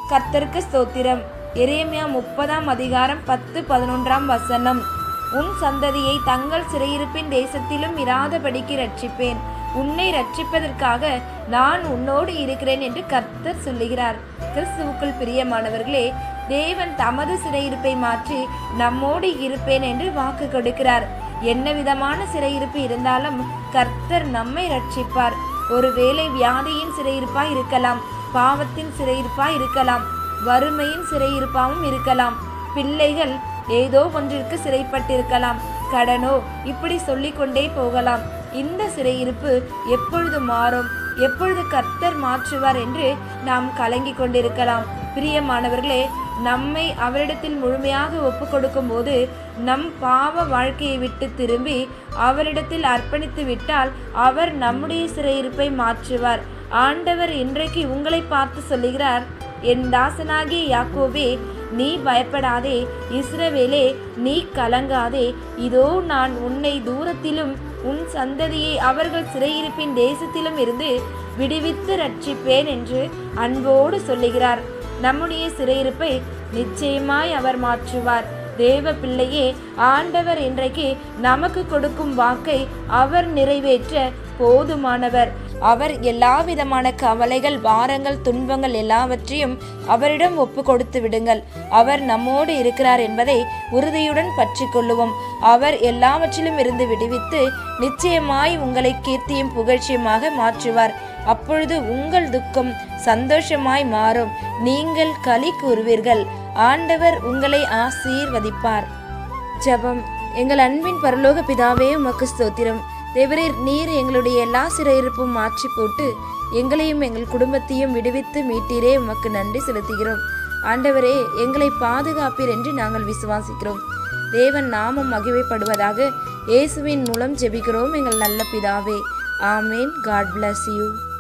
கர்த்தருக்கு ஸ்தோத்திரம் எரேமியா முப்பதாம் அதிகாரம் பத்து பதினொன்றாம் வசனம் உன் சந்ததியை தங்கள் சிறையிருப்பின் தேசத்திலும் இராதபடிக்கு ரட்சிப்பேன் உன்னை ரட்சிப்பதற்காக நான் உன்னோடு இருக்கிறேன் என்று கர்த்தர் சொல்லுகிறார் கிறிஸ்துவுக்குள் பிரியமானவர்களே தேவன் தமது சிறையிருப்பை மாற்றி நம்மோடு இருப்பேன் என்று வாக்கு கொடுக்கிறார் என்ன விதமான சிறையிருப்பு இருந்தாலும் கர்த்தர் நம்மை ரட்சிப்பார் ஒருவேளை வியாதியின் சிறையிருப்பாய் இருக்கலாம் பாவத்தின் சிறையிருப்பாய் இருக்கலாம் வறுமையின் சிறையிருப்பாவும் இருக்கலாம் பிள்ளைகள் ஏதோ ஒன்றிற்கு சிறைப்பட்டிருக்கலாம் கடனோ இப்படி சொல்லிக்கொண்டே போகலாம் இந்த சிறையிருப்பு எப்பொழுது மாறும் எப்பொழுது கர்த்தர் மாற்றுவார் என்று நாம் கலங்கி கொண்டிருக்கலாம் பிரியமானவர்களே நம்மை அவரிடத்தில் முழுமையாக ஒப்பு கொடுக்கும் போது நம் பாவ வாழ்க்கையை விட்டு திரும்பி அவரிடத்தில் அர்ப்பணித்து விட்டால் அவர் நம்முடைய சிறையிருப்பை மாற்றுவார் ஆண்டவர் இன்றைக்கு உங்களை பார்த்து சொல்லுகிறார் என் தாசனாகிய யாக்கோபே நீ பயப்படாதே இஸ்ரவேலே நீ கலங்காதே இதோ நான் உன்னை தூரத்திலும் உன் சந்ததியை அவர்கள் சிறையிருப்பின் தேசத்திலும் இருந்து விடுவித்து ரட்சிப்பேன் என்று அன்போடு சொல்லுகிறார் நம்முடைய சிறையிருப்பை நிச்சயமாய் அவர் மாற்றுவார் தேவ பிள்ளையே ஆண்டவர் இன்றைக்கு நமக்கு கொடுக்கும் வாக்கை அவர் நிறைவேற்ற போதுமானவர் அவர் எல்லா விதமான கவலைகள் பாரங்கள் துன்பங்கள் எல்லாவற்றையும் அவரிடம் ஒப்பு கொடுத்து விடுங்கள் அவர் நம்மோடு இருக்கிறார் என்பதை உறுதியுடன் பற்றி கொள்ளுவோம் அவர் எல்லாவற்றிலும் இருந்து விடுவித்து நிச்சயமாய் உங்களை கீர்த்தியும் புகழ்ச்சியுமாக மாற்றுவார் அப்பொழுது உங்கள் துக்கம் சந்தோஷமாய் மாறும் நீங்கள் களி கூறுவீர்கள் ஆண்டவர் உங்களை ஆசீர்வதிப்பார் ஜெபம் எங்கள் அன்பின் பரலோக பிதாவே உமக்கு ஸ்தோத்திரம் தேவரீர் நீர் எங்களுடைய எல்லா சிறையிருப்பும் மாற்றி போட்டு எங்களையும் எங்கள் குடும்பத்தையும் விடுவித்து மீட்டீரே உமக்கு நன்றி செலுத்துகிறோம் ஆண்டவரே எங்களை பாதுகாப்பீர் என்று நாங்கள் விசுவாசிக்கிறோம் தேவன் நாமம் மகிமைப்படுவதாக இயேசுவின் மூலம் ஜெபிக்கிறோம் எங்கள் நல்ல பிதாவே ஆமேன் காட் bless யூ